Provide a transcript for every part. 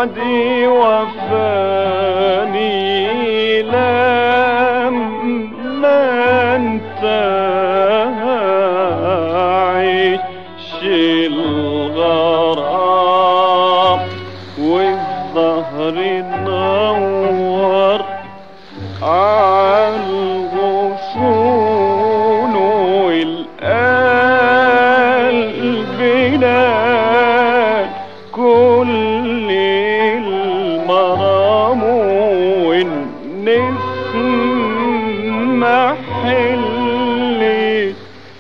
وعدي وفاني لما انتهى عيش الغرام والظهر نور عالغصون والقلب نال كل المرام والنسمة حلت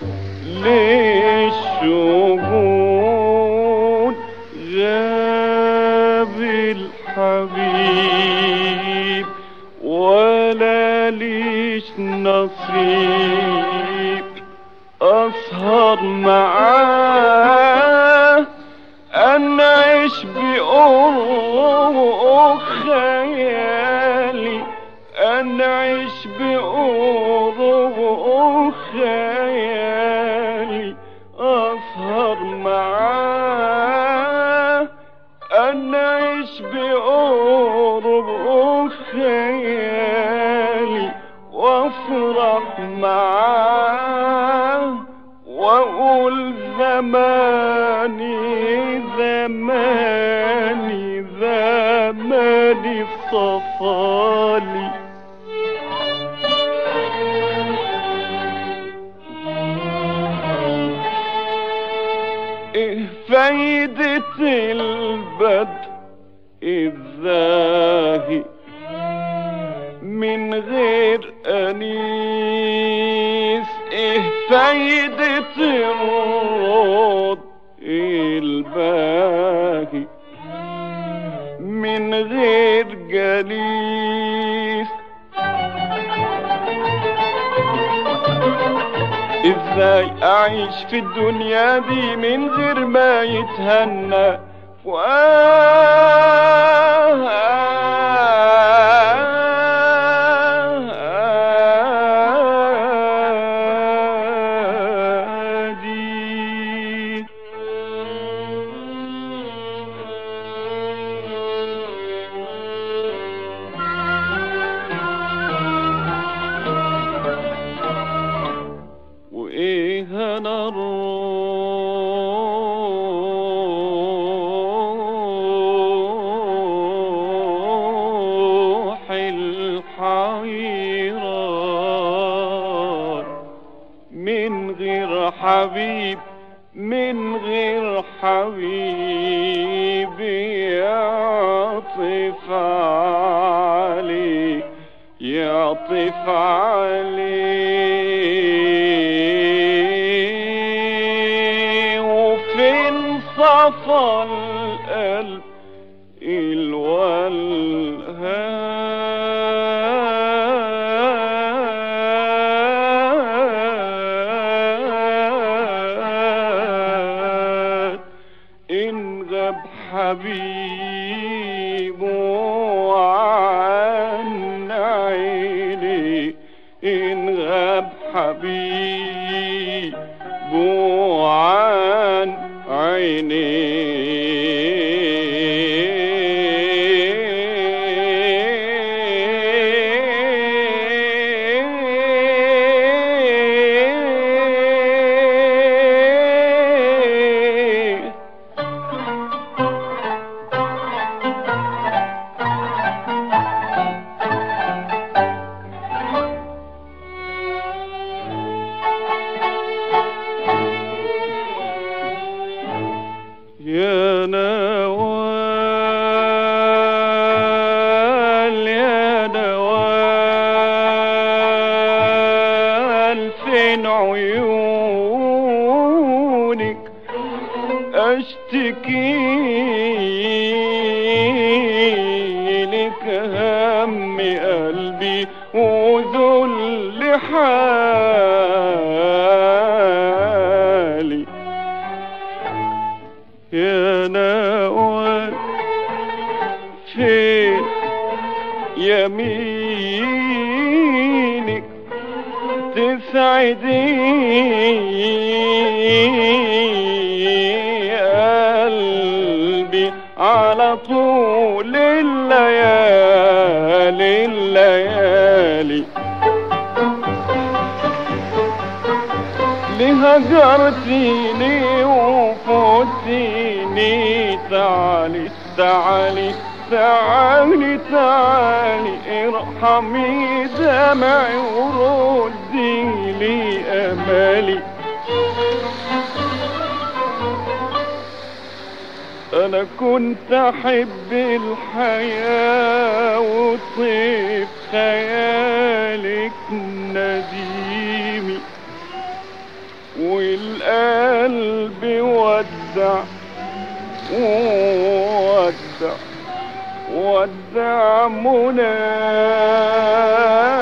للشهود غاب الحبيب ولا ليش نصيب أسهر معاه أنعش بقرب خيالي أنعش بقرب خيالي أسهر معاه أنعش بقرب خيالي وافرح معاه واقول زماني زماني زماني صفالي ايه فايدة البدء الزاهي من غير أنيس ايه فايدة الرد الباهي من غير جليس ازاي اعيش في الدنيا دي من غير ما يتهنى فؤادي وايه انا الروح الحيران من غير حبيب من غير حبيب يعطف عليك يعطف عليه وفين صفى القلب الولهان إن غاب حبيب عن عيني إن غاب حبيب عن عيني يا نوال يا نوال فين عيونك اشتكي لك هم قلبي وذل حالي يا نوال فين يمينك تسعدي قلبي على طول هجرتيني وفوتيني تعالي تعالي تعالي تعالي ارحمي دمعي وردي لي امالي انا كنت احب الحياة وطيب خيالك نديمي والقلب ودع ودع ودع منى